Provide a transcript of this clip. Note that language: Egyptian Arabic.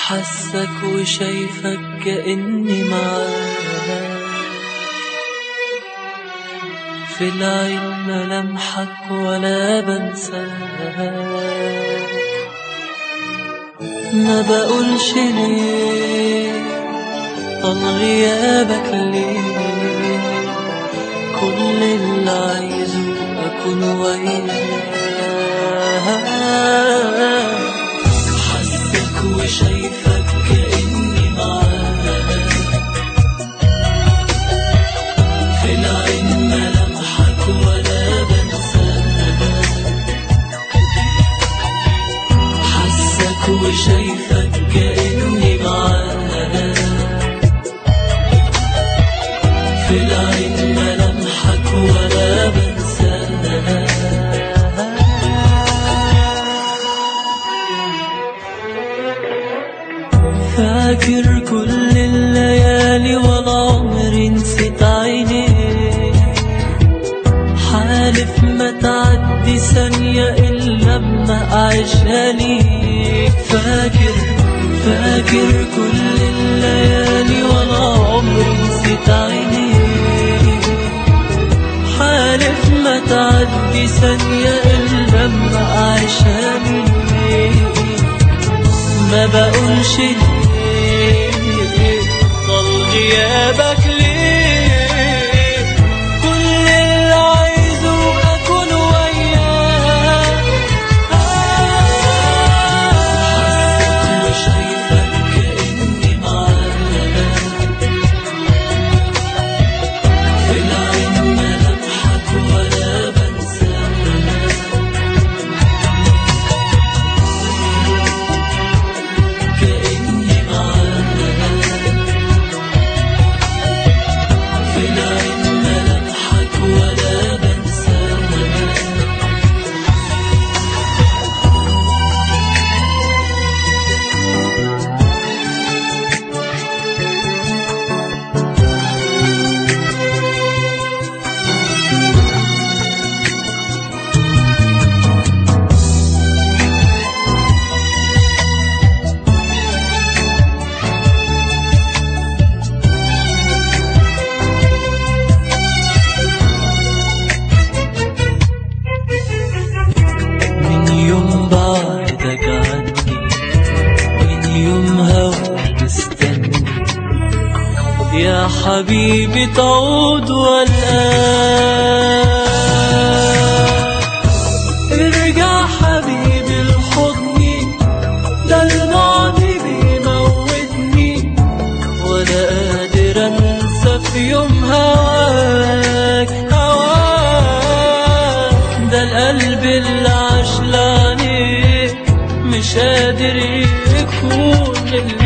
حسك وشايفك كأني معاك في العين ملامحك ولا بنساك ما بقولش ليه طال غيابك ليه كل اللي عايزه أكون وياك حسك وشايفك كأني معاك في العين ملامحك ولا بنساك حسك وشايفك كأني معاك في العين ملامحك ولا بنساك فاكر كل الليالي ولا عمري نسيت عينيك حالف ما تعدي ثانية إلا لما أعيشها ليك فاكر فاكر كل الليالي ولا عمري نسيت عينيك حالف ما تعدي ثانية إلا لما أعيشها ليك ما بقولش ليه ضل غيابك ليه كل اللي عايزه أكون وياك حسك وشايفك كأني معاك في العين ملامحك ولا بنساك كأني معاك في العين ملامحك ولا بنساك من يوم بعدك عني من يوم هواك مستني يا حبيبي تعود والآن ارجع حبيبي لحضني ده الماضي بيموتني ولا قادر انسى في يوم هواك هواك ده القلب اللي عاش لعنيك مش قادر يكون اللي